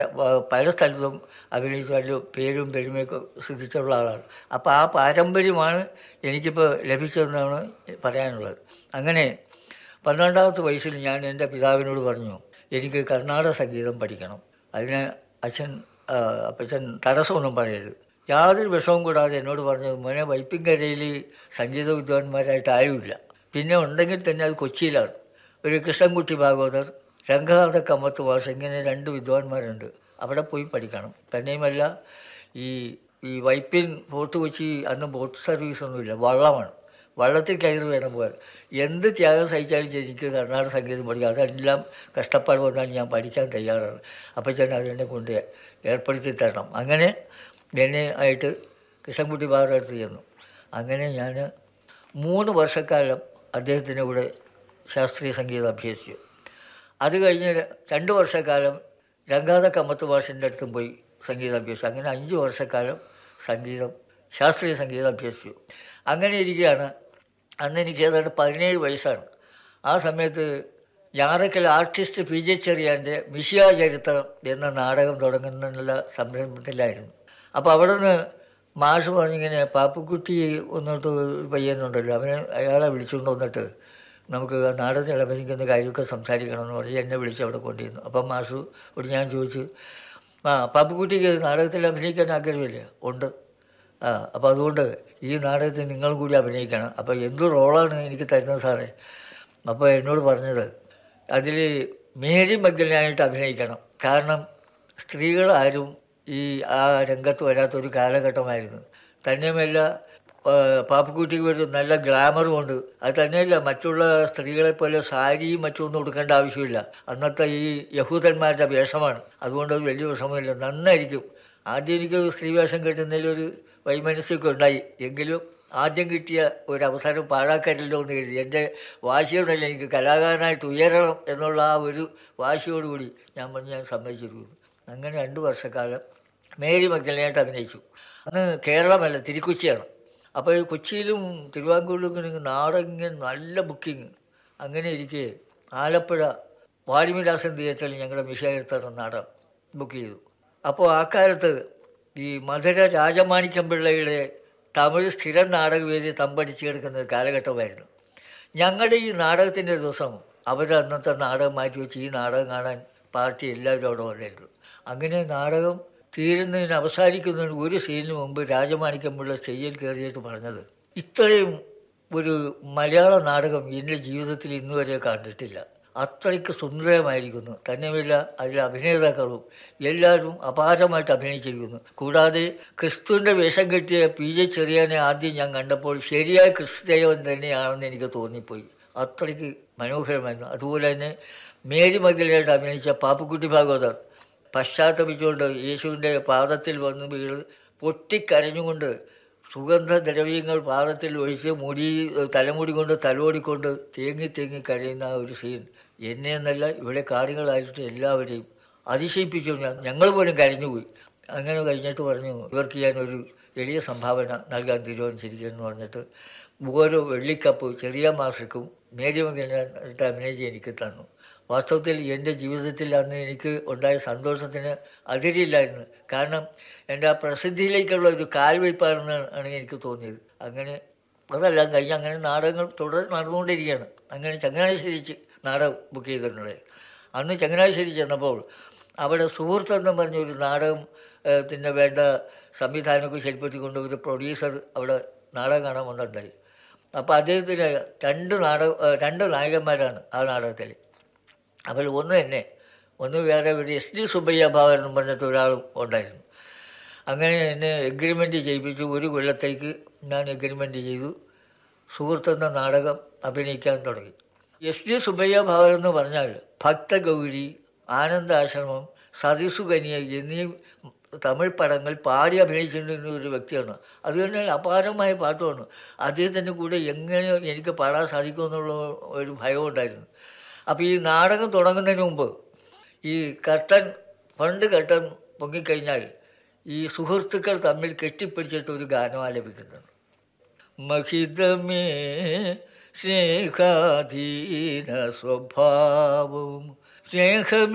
വ- പല സ്ഥലത്തും അഭിനയിച്ച് വലിയ പേരും പെരുമയൊക്കെ സിദ്ധിച്ചുള്ള ആളാണ് അപ്പോൾ ആ പാരമ്പര്യമാണ് എനിക്കിപ്പോൾ ലഭിച്ചതെന്നാണ് പറയാനുള്ളത് അങ്ങനെ പന്ത്രണ്ടാമത്തെ വയസ്സിൽ ഞാൻ എൻ്റെ പിതാവിനോട് പറഞ്ഞു എനിക്ക് കർണാടക സംഗീതം പഠിക്കണം അതിന് അച്ഛൻ ആ, അപ്പച്ചൻ തടസ്സമൊന്നും പറയരുത് യാതൊരു വിഷമവും കൂടാതെ എന്നോട് പറഞ്ഞത് മോനെ വൈപ്പിൻകരയിൽ സംഗീത വിദ്വാൻമാരായിട്ട് ആരുമില്ല പിന്നെ ഉണ്ടെങ്കിൽ തന്നെ അത് കൊച്ചിയിലാണ് ഒരു കൃഷ്ണൻകുട്ടി ഭാഗവതർ രംഗനാഥ കമ്മത്ത് ഭാഷ ഇങ്ങനെ രണ്ട് വിദ്വാൻമാരുണ്ട് അവിടെ പോയി പഠിക്കണം തന്നെയുമല്ല ഈ ഈ വൈപ്പിൻ ഫോർട്ട് കൊച്ചി അന്ന് ബോട്ട് സർവീസ് ഒന്നുമില്ല വള്ളമാണ് വള്ളത്തിൽ കയറി വേണം പോകാൻ എന്ത് ത്യാഗം സഹിച്ചാലും ശരി, എനിക്ക് കർണാടക സംഗീതം പഠിക്കാം അതെല്ലാം കഷ്ടപ്പാട് വന്നാൽ ഞാൻ പഠിക്കാൻ തയ്യാറാണ് അപ്പോൾ തന്നെ അതെന്നെ കൊണ്ട് ഏർപ്പെടുത്തി തരണം അങ്ങനെ എന്നെ ആയിട്ട് കൃഷ്ണൻകുട്ടി ബാബുടെ അടുത്ത് ചെന്നു അങ്ങനെ ഞാൻ മൂന്ന് വർഷക്കാലം അദ്ദേഹത്തിൻ്റെ കൂടെ ശാസ്ത്രീയ സംഗീതം അഭ്യസിച്ചു അത് കഴിഞ്ഞ് രണ്ട് വർഷക്കാലം രംഗാത കമ്മത്ത് ഭാഷൻ്റെ അടുത്തും പോയി സംഗീതം അഭ്യസിച്ചു അങ്ങനെ അഞ്ച് വർഷക്കാലം സംഗീതം ശാസ്ത്രീയ സംഗീതം അഭ്യസിച്ചു അങ്ങനെ ഇരിക്കുകയാണ് അന്ന് എനിക്ക് ഏതാണ്ട് പതിനേഴ് വയസ്സാണ് ആ സമയത്ത് ഞാറക്കൽ ആർട്ടിസ്റ്റ് പി ജെ ചെറിയാൻ്റെ മിഷിയ ചരിത്രം എന്ന നാടകം തുടങ്ങുന്നുള്ള സംരംഭത്തിലായിരുന്നു അപ്പോൾ അവിടെ നിന്ന് മാഷ് പറഞ്ഞിങ്ങനെ പാപ്പുക്കുട്ടി വന്നിട്ട് ഒരു പയ്യനുണ്ടല്ലോ അവനെ അയാളെ വിളിച്ചുകൊണ്ട് വന്നിട്ട് നമുക്ക് ആ നാടകത്തിൽ അഭിനയിക്കുന്ന കാര്യമൊക്കെ സംസാരിക്കണമെന്ന് പറഞ്ഞ് എന്നെ വിളിച്ച് അവിടെ കൊണ്ടിരുന്നു അപ്പം മാഷു ഒരു ഞാൻ ചോദിച്ചു ആ പാപ്പുക്കുട്ടിക്ക് നാടകത്തിൽ അഭിനയിക്കാൻ ആഗ്രഹമില്ല ഉണ്ട് ആ അപ്പോൾ അതുകൊണ്ട് ഈ നാടകത്തിൽ നിങ്ങളും കൂടി അഭിനയിക്കണം അപ്പോൾ എന്ത് റോളാണ് എനിക്ക് തരുന്നത് സാറേ അപ്പോൾ എന്നോട് പറഞ്ഞത് അതിൽ മേരി മഗ്ദലിനായിട്ട് അഭിനയിക്കണം കാരണം സ്ത്രീകളാരും ഈ ആ രംഗത്ത് വരാത്തൊരു കാലഘട്ടമായിരുന്നു തന്നെയുമല്ല ആ, പാപ്പുക്കുട്ടിക്ക് ഒരു നല്ല ഗ്ലാമറും ഉണ്ട് അത് തന്നെയല്ല മറ്റുള്ള സ്ത്രീകളെ പോലെ സാരിയും മറ്റൊന്നും ഉടുക്കേണ്ട ആവശ്യമില്ല അന്നത്തെ ഈ യഹൂദന്മാരുടെ വേഷമാണ് അതുകൊണ്ട് അത് വലിയ വിഷമമില്ല നന്നായിരിക്കും ആദ്യം എനിക്ക് സ്ത്രീവേഷം കിട്ടുന്നതിൽ ഒരു വൈമനസ്യമൊക്കെ ഉണ്ടായി എങ്കിലും ആദ്യം കിട്ടിയ ഒരു അവസരം പാഴാക്കരുല്ലോ എന്ന് കരുതി എൻ്റെ വാശിയോടല്ല എനിക്ക് കലാകാരനായിട്ട് ഉയരണം എന്നുള്ള ആ ഒരു വാശിയോടുകൂടി ഞാൻ പറഞ്ഞ് ഞാൻ സമ്മതിച്ചിരിക്കുന്നു അങ്ങനെ രണ്ട് വർഷക്കാലം മേരി മഗ്ദലനായിട്ട് അഭിനയിച്ചു അന്ന് കേരളമല്ല തിരുക്കൊച്ചിയാണ് അപ്പോൾ ഈ കൊച്ചിയിലും തിരുവാങ്കൂറിലും ഇങ്ങനെ നാടകം നല്ല ബുക്കിങ് അങ്ങനെ ഇരിക്കെ ആലപ്പുഴ വാലിമിദാസൻ തിയേറ്ററിൽ ഞങ്ങളുടെ മിഷായിരുത്തറ നാടകം ബുക്ക് ചെയ്തു അപ്പോൾ ആ കാലത്ത് ഈ മധുര രാജമാണിക്യം പിള്ളയുടെ തമിഴ് സ്ഥിരം നാടകവേദി തമ്പടിച്ച് കിടക്കുന്ന ഒരു കാലഘട്ടമായിരുന്നു ഞങ്ങളുടെ ഈ നാടകത്തിൻ്റെ ദിവസം അവർ അന്നത്തെ നാടകം മാറ്റി വെച്ച് ഈ നാടകം കാണാൻ പാർട്ടി എല്ലാവരും അവിടെ വന്നിരുന്നു അങ്ങനെ നാടകം തീരുന്നതിന് അവസാനിക്കുന്നതിന് ഒരു സീനിന് മുമ്പ് രാജമാണിക്യം പിള്ള സ്റ്റേജിൽ കയറിയിട്ട് പറഞ്ഞത് ഇത്രയും ഒരു മലയാള നാടകം എൻ്റെ ജീവിതത്തിൽ ഇന്നുവരെ കണ്ടിട്ടില്ല അത്രയ്ക്ക് സുന്ദരമായിരിക്കുന്നു തന്നെയുമല്ല അതിലെ അഭിനേതാക്കളും എല്ലാവരും അപാരമായിട്ട് അഭിനയിച്ചിരിക്കുന്നു കൂടാതെ ക്രിസ്തുവിൻ്റെ വേഷം കെട്ടിയ പി ജെ ചെറിയാനെ ആദ്യം ഞാൻ കണ്ടപ്പോൾ ശരിയായ ക്രിസ്തുദേവൻ തന്നെയാണെന്ന് എനിക്ക് തോന്നിപ്പോയി അത്രയ്ക്ക് മനോഹരമായിരുന്നു അതുപോലെ തന്നെ മേരി മഗ്ദലയായിട്ട് അഭിനയിച്ച പാപ്പുക്കുട്ടി ഭാഗവതർ പശ്ചാത്തപിച്ചുകൊണ്ട് യേശുവിൻ്റെ പാദത്തിൽ വന്ന് വീണ് പൊട്ടിക്കരഞ്ഞുകൊണ്ട് സുഗന്ധദ്രവ്യങ്ങൾ പാദത്തിൽ ഒഴിച്ച് മുടി തലമുടി കൊണ്ട് തലോടിക്കൊണ്ട് തേങ്ങി തേങ്ങി കരയുന്ന ആ ഒരു സീൻ എന്നെ എന്നല്ല ഇവിടെ കാര്യങ്ങളായിട്ട് എല്ലാവരെയും അതിശയിപ്പിച്ചു ഞാൻ ഞങ്ങൾ പോലും കരഞ്ഞുപോയി അങ്ങനെ കഴിഞ്ഞിട്ട് പറഞ്ഞു ഇവർക്ക് ഞാനൊരു എളിയ സംഭാവന നൽകാൻ തീരുമാനിച്ചിരിക്കുകയെന്ന് പറഞ്ഞിട്ട് ഓരോ വെള്ളിക്കപ്പ് ചെറിയ മാസ്റ്റർക്കും മേരി മകനായിട്ട് അഭിനയിച്ച് എനിക്ക് തന്നു വാസ്തവത്തിൽ എൻ്റെ ജീവിതത്തിൽ അന്ന് എനിക്ക് ഉണ്ടായ സന്തോഷത്തിന് അതിരില്ലായിരുന്നു കാരണം എൻ്റെ ആ പ്രസിദ്ധിയിലേക്കുള്ള ഒരു കാൽവയ്പ്പാണെന്ന് ആണ് എനിക്ക് തോന്നിയത് അങ്ങനെ അതെല്ലാം കഴിഞ്ഞ് അങ്ങനെ നാടകങ്ങൾ തുടർ നടന്നുകൊണ്ടിരിക്കുകയാണ് അങ്ങനെ ചങ്ങനാശ്ശേരി ചെ- നാടകം ബുക്ക് ചെയ്തിട്ടുണ്ട് അന്ന് ചങ്ങനാശ്ശേരി ചെന്നപ്പോൾ അവിടെ സുഹൃത്തെന്ന് പറഞ്ഞൊരു നാടകം ത്തിൻ്റെ വേണ്ട സംവിധാനമൊക്കെ ശരിപ്പെടുത്തിക്കൊണ്ട് ഒരു പ്രൊഡ്യൂസർ അവിടെ നാടകം കാണാൻ വന്നിട്ടുണ്ടായി അപ്പോൾ അദ്ദേഹത്തിന് രണ്ട് നാടക ഏഹ് രണ്ട് നായകന്മാരാണ് ആ നാടകത്തിൽ അപ്പോൾ ഒന്ന് തന്നെ ഒന്ന് വേറെ ഒരു എസ് ഡി സുബ്ബയ്യ ഭാവൻ എന്ന് പറഞ്ഞിട്ട് ഒരാളും ഉണ്ടായിരുന്നു അങ്ങനെ എന്നെ എഗ്രിമെൻ്റ് ചെയ്യിപ്പിച്ചു ഒരു കൊല്ലത്തേക്ക് ഞാൻ എഗ്രിമെൻ്റ് ചെയ്തു സുഹൃത്തെന്ന നാടകം അഭിനയിക്കാൻ തുടങ്ങി എസ് ഡി സുബ്ബയ്യ ഭാവൻ എന്ന് പറഞ്ഞാൽ ഭക്തഗൗരി ആനന്ദാശ്രമം സതിസുകന്യ എന്നീ തമിഴ് പടങ്ങൾ പാടി അഭിനയിച്ചിരുന്ന ഒരു വ്യക്തിയാണ് അതുകൊണ്ട് അപാരമായ പാട്ടുമാണ് അദ്ദേഹത്തിൻ്റെ കൂടെ എങ്ങനെ എനിക്ക് പാടാൻ സാധിക്കുമെന്നുള്ള ഒരു ഭയം ഉണ്ടായിരുന്നു അപ്പോൾ ഈ നാടകം തുടങ്ങുന്നതിന് മുമ്പ് ഈ കർട്ടൻ പണ്ട് കർട്ടൻ പൊങ്ങിക്കഴിഞ്ഞാൽ ഈ സുഹൃത്തുക്കൾ തമ്മിൽ കെട്ടിപ്പിടിച്ചിട്ട് ഒരു ഗാനം ആലപിക്കുന്നുണ്ട് മഹിതമേ സ്നേഹാധീന സ്വഭാവം സ്നേഹമേ